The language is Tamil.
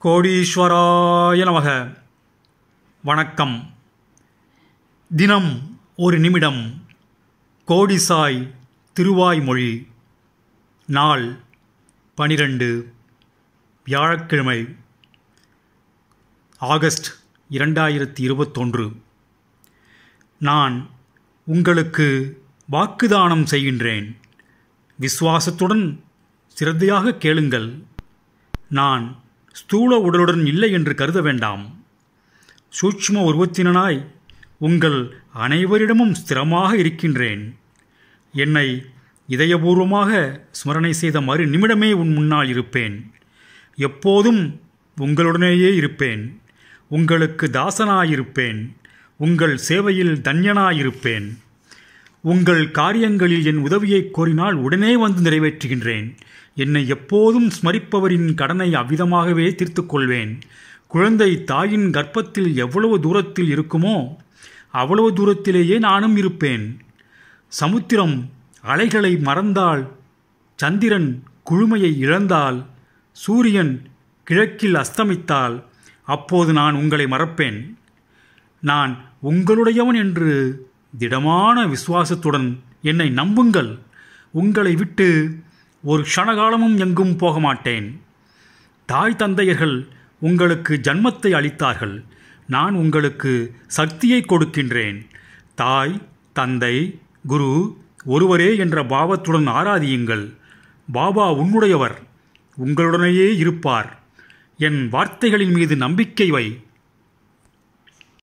கோடீஸ்வராய நமக வணக்கம் தினம் ஒரு நிமிடம் கோடிசாய் திருவாய்மொழி நாள் பனிரெண்டு வியாழக்கிழமை ஆகஸ்ட் இரண்டாயிரத்தி இருபத்தொன்று நான் உங்களுக்கு வாக்குதானம் செய்கின்றேன் விசுவாசத்துடன் சிரத்தையாக கேளுங்கள் நான் ஸ்தூல உடலுடன் இல்லை என்று கருத வேண்டாம் சூட்சும உருவத்தினனாய் உங்கள் அனைவரிடமும் ஸ்திரமாக இருக்கின்றேன் என்னை இதயபூர்வமாக ஸ்மரணை செய்த மறு நிமிடமே உன் முன்னால் இருப்பேன் எப்போதும் உங்களுடனேயே இருப்பேன் உங்களுக்கு தாசனாயிருப்பேன் உங்கள் சேவையில் தன்யனாயிருப்பேன் உங்கள் காரியங்களில் என் உதவியை கோரினால் உடனே வந்து நிறைவேற்றுகின்றேன் என்னை எப்போதும் ஸ்மரிப்பவரின் கடனை அவ்விதமாகவே தீர்த்து கொள்வேன் குழந்தை தாயின் கர்ப்பத்தில் எவ்வளவு தூரத்தில் இருக்குமோ அவ்வளவு தூரத்திலேயே நானும் இருப்பேன் சமுத்திரம் அலைகளை மறந்தால் சந்திரன் குழுமையை இழந்தால் சூரியன் கிழக்கில் அஸ்தமித்தால் அப்போது நான் உங்களை மறப்பேன் நான் உங்களுடையவன் என்று திடமான விசுவாசத்துடன் என்னை நம்புங்கள் உங்களை விட்டு ஒரு க்ஷணகாலமும் எங்கும் போக மாட்டேன் தாய் தந்தையர்கள் உங்களுக்கு ஜன்மத்தை அளித்தார்கள் நான் உங்களுக்கு சக்தியை கொடுக்கின்றேன் தாய் தந்தை குரு ஒருவரே என்ற பாவத்துடன் ஆராதியுங்கள் பாபா உன்னுடையவர் உங்களுடனேயே இருப்பார் என் வார்த்தைகளின் மீது நம்பிக்கை வை